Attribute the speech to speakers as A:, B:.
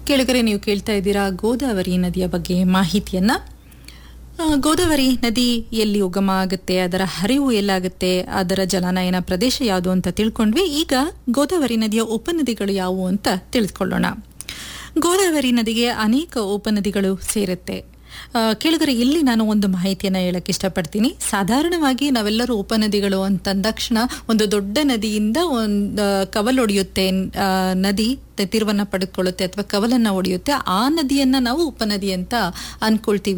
A: ಕೆಳಗರೆ ನೀವು ಕೇಳ್ತಾ ಇದ್ದೀರಾ ಗೋದಾವರಿ ನದಿಯ ಬಗ್ಗೆ ಮಾಹಿತಿಯನ್ನ ಆ, ಗೋದಾವರಿ ನದಿ ಎಲ್ಲಿ ಉಗಮ ಆಗುತ್ತೆ ಅದರ ಹರಿವು ಎಲ್ಲಾಗುತ್ತೆ ಅದರ ಜಲಾನಯನ ಪ್ರದೇಶ ಯಾವುದು ಅಂತ ತಿಳ್ಕೊಂಡ್ವಿ ಈಗ ಗೋದಾವರಿ ನದಿಯ ಉಪನದಿಗಳು ಯಾವುವು ಅಂತ ತಿಳಿದುಕೊಳ್ಳೋಣ ಗೋದಾವರಿ ನದಿಗೆ ಅನೇಕ ಉಪನದಿಗಳು ಸೇರುತ್ತೆ ಆ, ಕೆಳಗರೆ ಇಲ್ಲಿ ನಾನು ಒಂದು ಮಾಹಿತಿಯನ್ನು ಹೇಳಕ್ಕೆ ಇಷ್ಟಪಡ್ತೀನಿ ಸಾಧಾರಣವಾಗಿ ನಾವೆಲ್ಲರೂ ಉಪನದಿಗಳು ಅಂತಂದಾಕ್ಷಣ ಒಂದು ದೊಡ್ಡ ನದಿಯಿಂದ ಒಂದು ಕವಲೊಡೆಯುತ್ತೆ ಆ, ನದಿ ತೀರವನ್ನ ಪಡೆದುಕೊಳ್ಳುತ್ತೆ ಅಥವಾ ಕವಲನ್ನ ಒಡೆಯುತ್ತೆ ಆ ನದಿಯನ್ನ ನಾವು ಉಪನದಿ ಅಂತ ಅನ್ಕೊಳ್ತೀವಿ